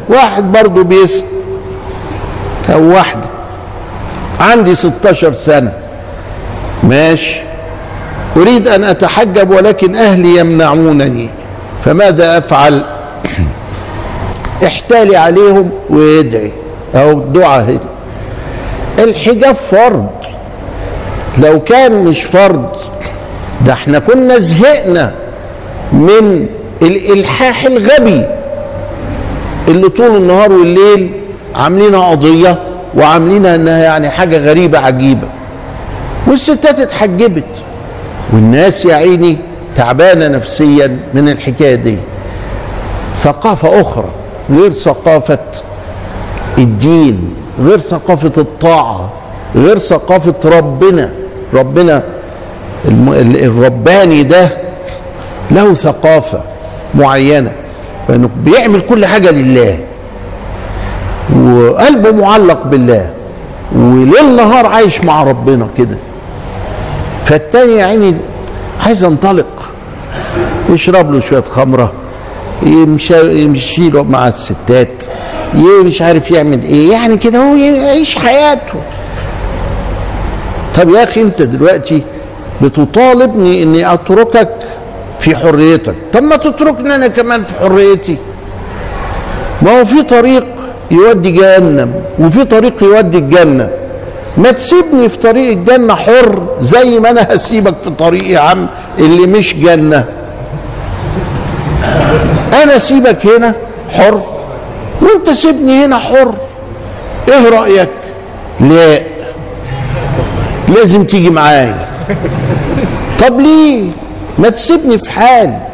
واحد برضه بيسأل او واحده عندي 16 سنه ماشي اريد ان اتحجب ولكن اهلي يمنعونني فماذا افعل احتالي عليهم وادعي او الدعاء هنا الحجاب فرض لو كان مش فرض ده احنا كنا زهقنا من الالحاح الغبي اللي طول النهار والليل عاملينها قضيه وعاملينها انها يعني حاجه غريبه عجيبه والستات اتحجبت والناس يا عيني تعبانه نفسيا من الحكايه دي ثقافه اخرى غير ثقافه الدين غير ثقافه الطاعه غير ثقافه ربنا ربنا الرباني ده له ثقافه معينه فانه بيعمل كل حاجه لله وقلبه معلق بالله وليل نهار عايش مع ربنا كده فالتاني يا عيني عايز ينطلق يشرب له شويه خمره يمشي يمشي له مع الستات مش عارف يعمل ايه يعني كده هو يعيش حياته طب يا اخي انت دلوقتي بتطالبني اني اتركك في حريتك طب ما تتركني انا كمان في حريتي ما هو في طريق يودي جهنم وفي طريق يودي الجنة ما تسيبني في طريق الجنة حر زي ما انا هسيبك في طريق يا عم اللي مش جنة انا سيبك هنا حر وانت سيبني هنا حر ايه رأيك لا لازم تيجي معايا طب ليه ما تسيبني في حالي